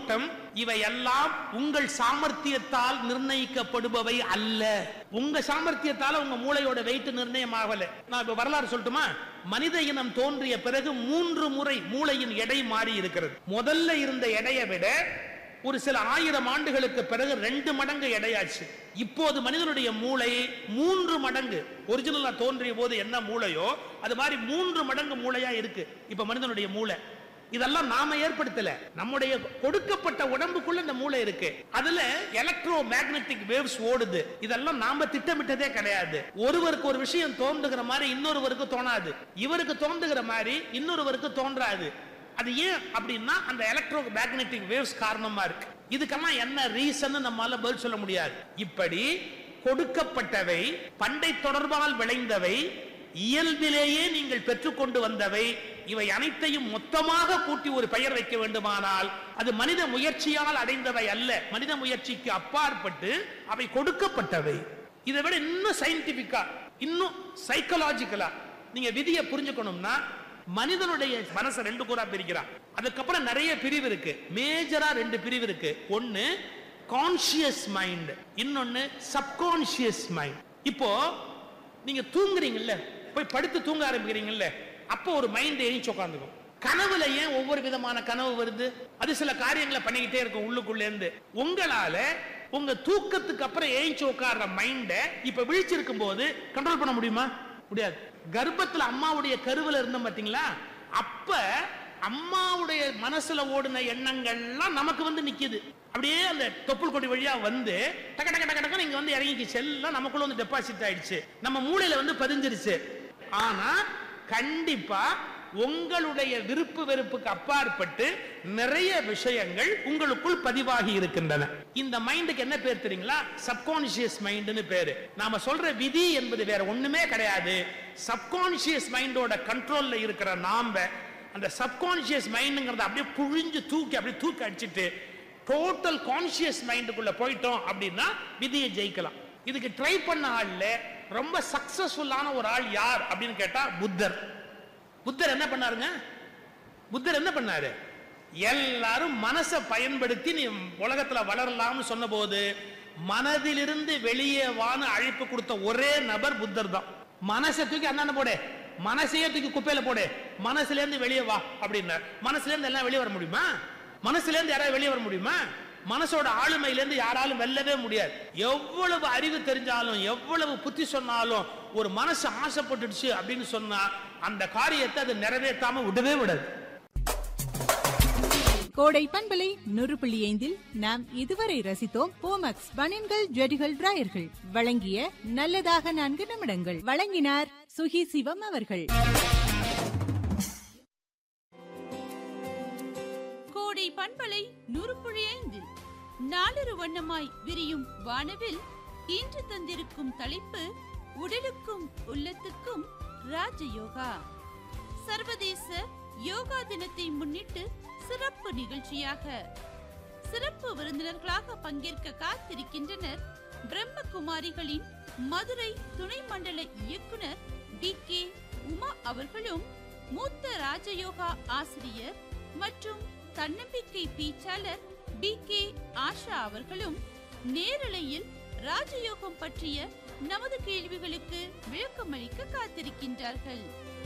மின்னோட்டம் இவையெல்லாம் உங்கள் சாமர்த்தியத்தால் நிர்ணயிக்கப்படுபவை அல்ல உங்க சாமர்த்தியத்தால உங்க மூளையோட வெயிட் நிர்ணயம் ஆகல நான் இப்ப வரலாறு சொல்லட்டுமா மனித இனம் தோன்றிய பிறகு மூன்று முறை மூளையின் எடை மாறி இருக்கிறது முதல்ல இருந்த எடையை விட ஒரு சில ஆயிரம் ஆண்டுகளுக்கு பிறகு ரெண்டு மடங்கு எடையாச்சு இப்போது மனிதனுடைய மூளை மூன்று மடங்கு ஒரிஜினலா தோன்றிய போது என்ன மூளையோ அது மாதிரி மூன்று மடங்கு மூளையா இருக்கு இப்ப மனிதனுடைய மூளை இதெல்லாம் நாம ஏற்படுத்தல நம்முடைய கொடுக்கப்பட்ட உடம்புக்குள்ள இந்த மூளை இருக்கு அதுல எலக்ட்ரோ மேக்னெட்டிக் வேவ்ஸ் ஓடுது இதெல்லாம் நாம திட்டமிட்டதே கிடையாது ஒருவருக்கு ஒரு விஷயம் தோன்றுகிற மாதிரி இன்னொருவருக்கு தோணாது இவருக்கு தோன்றுகிற மாதிரி இன்னொருவருக்கு தோன்றாது அது ஏன் அப்படின்னா அந்த எலக்ட்ரோ மேக்னெட்டிக் வேவ்ஸ் காரணமா இருக்கு இதுக்கெல்லாம் என்ன ரீசன் நம்மால பதில் சொல்ல முடியாது இப்படி கொடுக்கப்பட்டவை பண்டை தொடர்பால் விளைந்தவை இயல்பிலேயே நீங்கள் பெற்றுக்கொண்டு வந்தவை இவை அனைத்தையும் மொத்தமாக கூட்டி ஒரு பெயர் வைக்க வேண்டுமானால் அது மனித முயற்சியால் அடைந்தவை அல்ல மனித முயற்சிக்கு அப்பாற்பட்டு அவை கொடுக்கப்பட்டவை இதை விட இன்னும் சயின்டிபிக்கா இன்னும் சைக்கலாஜிக்கலா நீங்க விதியை புரிஞ்சுக்கணும்னா மனிதனுடைய மனசை ரெண்டு கூறா பிரிக்கிறான் அதுக்கப்புறம் நிறைய பிரிவு இருக்கு மேஜரா ரெண்டு பிரிவு இருக்கு ஒன்னு கான்சியஸ் மைண்ட் இன்னொன்னு சப்கான்சியஸ் மைண்ட் இப்போ நீங்க தூங்குறீங்கல்ல போய் படுத்து தூங்க ஆரம்பிக்கிறீங்கல்ல அப்போ ஒரு மைண்ட் எழுச்சி உட்காந்துக்கும் கனவுல ஏன் ஒவ்வொரு விதமான கனவு வருது அது சில காரியங்களை பண்ணிக்கிட்டே இருக்கும் உள்ளுக்குள்ள இருந்து உங்களால உங்க தூக்கத்துக்கு அப்புறம் எழுச்சி உட்கார்ற மைண்ட இப்ப விழிச்சிருக்கும் போது கண்ட்ரோல் பண்ண முடியுமா முடியாது கர்ப்பத்துல அம்மாவுடைய கருவுல இருந்தோம் பாத்தீங்களா அப்ப அம்மாவுடைய மனசுல ஓடின எண்ணங்கள்லாம் நமக்கு வந்து நிக்குது அப்படியே அந்த தொப்புள் கொடி வழியா வந்து டக டக டக டக நீங்க வந்து இறங்கிக்கிச்சு எல்லாம் நமக்குள்ள வந்து டெபாசிட் ஆயிடுச்சு நம்ம மூளையில வந்து பதிஞ்சிருச்சு ஆனா கண்டிப்பா உங்களுடைய விருப்பு வெறுப்புக்கு அப்பாற்பட்டு நிறைய விஷயங்கள் உங்களுக்குள் பதிவாகி இருக்கின்றன இந்த மைண்டுக்கு என்ன பேர் தெரியுங்களா சப்கான்சியஸ் மைண்ட்னு பேரு நாம சொல்ற விதி என்பது வேற ஒண்ணுமே கிடையாது சப்கான்சியஸ் மைண்டோட கண்ட்ரோல்ல இருக்கிற நாம அந்த சப்கான்சியஸ் மைண்டுங்கிறத அப்படியே புழிஞ்சு தூக்கி அப்படியே தூக்கி அடிச்சிட்டு டோட்டல் கான்சியஸ் மைண்டுக்குள்ள போயிட்டோம் அப்படின்னா விதியை ஜெயிக்கலாம் இதுக்கு ட்ரை பண்ண ஆள்ல ரொம்ப சக்சஸ்ஃபுல்லான ஒரு ஆள் யார் அப்படின்னு கேட்டா புத்தர் புத்தர் என்ன பண்ணாருங்க புத்தர் என்ன பண்ணாரு எல்லாரும் மனசை பயன்படுத்தி நீ உலகத்துல வளரலாம்னு சொன்னபோது மனதிலிருந்து வெளியே வான்னு அழைப்பு கொடுத்த ஒரே நபர் புத்தர் தான் மனசை தூக்கி அண்ணாண்ட போடு மனசையே தூக்கி குப்பையில போடு மனசுல இருந்து வெளியே வா அப்படின்னார் மனசுல இருந்து எல்லாம் வெளியே வர முடியுமா மனசுல இருந்து யாராவது வெளியே வர முடியுமா மனசோட ஆளுமையில இருந்து யாராலும் வெல்லவே முடியாது எவ்வளவு அறிவு தெரிஞ்சாலும் எவ்வளவு புத்தி சொன்னாலும் ஒரு மனசு ஆசைப்பட்டுடுச்சு அப்படின்னு சொன்னா அந்த காரியத்தை அது நிறைவேற்றாம விடவே விடாது கோடை பண்பலை நூறு புள்ளி ஐந்தில் நாம் இதுவரை ரசித்தோம் போமக்ஸ் பனின்கள் ஜெடிகள் டிராயர்கள் வழங்கிய நல்லதாக நான்கு நிமிடங்கள் வழங்கினார் சுகி சிவம் அவர்கள் கோடை பண்பலை நூறுபுழி ஐந்தில் நாளொரு வண்ணமாய் விரியும் வானவில் இன்று தந்திருக்கும் தலைப்பு உடலுக்கும் உள்ளத்துக்கும் ராஜயோகா சர்வதேச யோகா தினத்தை முன்னிட்டு சிறப்பு நிகழ்ச்சியாக சிறப்பு விருந்தினர்களாக பங்கேற்க காத்திருக்கின்றனர் பிரம்மகுமாரிகளின் மதுரை துணை மண்டல இயக்குனர் டி கே உமா அவர்களும் மூத்த ராஜயோகா ஆசிரியர் மற்றும் தன்னம்பிக்கை பேச்சாளர் பி கே ஆஷா அவர்களும் நேரலையில் ராஜயோகம் பற்றிய நமது கேள்விகளுக்கு விளக்கமளிக்க காத்திருக்கின்றார்கள்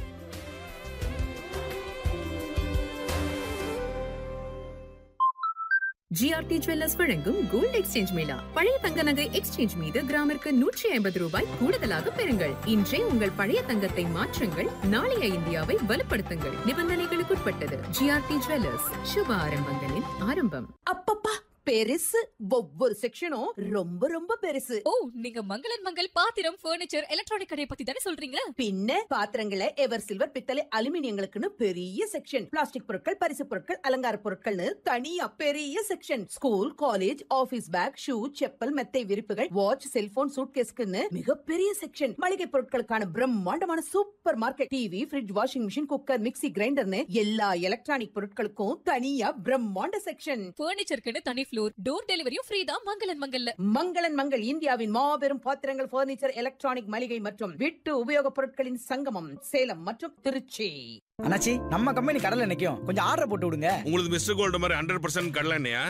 ஜிஆர்டி ஜுவல்லர்ஸ் வழங்கும் கோல்ட் எக்ஸ்சேஞ்ச் மேளா பழைய தங்க நகை எக்ஸ்சேஞ்ச் மீது கிராமிற்கு நூற்றி ஐம்பது ரூபாய் கூடுதலாக பெறுங்கள் இன்றே உங்கள் பழைய தங்கத்தை மாற்றுங்கள் நாளைய இந்தியாவை வலுப்படுத்துங்கள் நிபந்தனைகளுக்குட்பட்டது ஜிஆர்டி ஜுவல்லர்ஸ் சுப ஆரம்பங்களின் ஆரம்பம் அப்பப்பா பெருசு ஒவ்வொரு செக்ஷனும் ரொம்ப ரொம்ப பெருசு ஓ நீங்க மங்களன் மங்கள் பாத்திரம் பர்னிச்சர் எலக்ட்ரானிக் கடையை பத்தி தானே சொல்றீங்க பின்ன பாத்திரங்களை எவர் சில்வர் பித்தளை அலுமினியங்களுக்குன்னு பெரிய செக்ஷன் பிளாஸ்டிக் பொருட்கள் பரிசு பொருட்கள் அலங்கார பொருட்கள்னு தனியா பெரிய section school college office bag shoe chappal மெத்தை விரிப்புகள் வாட்ச் செல்போன் சூட்கேஸ்க்குன்னு மிகப்பெரிய செக்ஷன் மளிகை பொருட்களுக்கான பிரம்மாண்டமான super market TV fridge washing machine cooker mixie கிரைண்டர்னு எல்லா எலக்ட்ரானிக் பொருட்களுக்கும் தனியா பிரம்மாண்ட செக்ஷன் பர்னிச்சருக்குன்னு தனி ஃப்ளோர் டோர் டெலிவரியும் ஃப்ரீ தான் மங்களன் மங்கல்ல மங்களன் மங்கள் இந்தியாவின் மாபெரும் பாத்திரங்கள் பர்னிச்சர் எலக்ட்ரானிக் மளிகை மற்றும் வீட்டு உபயோகப் பொருட்களின் சங்கமம் சேலம் மற்றும் திருச்சி அண்ணாச்சி நம்ம கம்பெனி கடல்ல நிக்கும் கொஞ்சம் ஆர்டர் போட்டு விடுங்க உங்களுக்கு மிஸ்டர் கோல்டு மாதிரி ஹண்ட்ரட் பர்சன்ட் கடலண்ணையா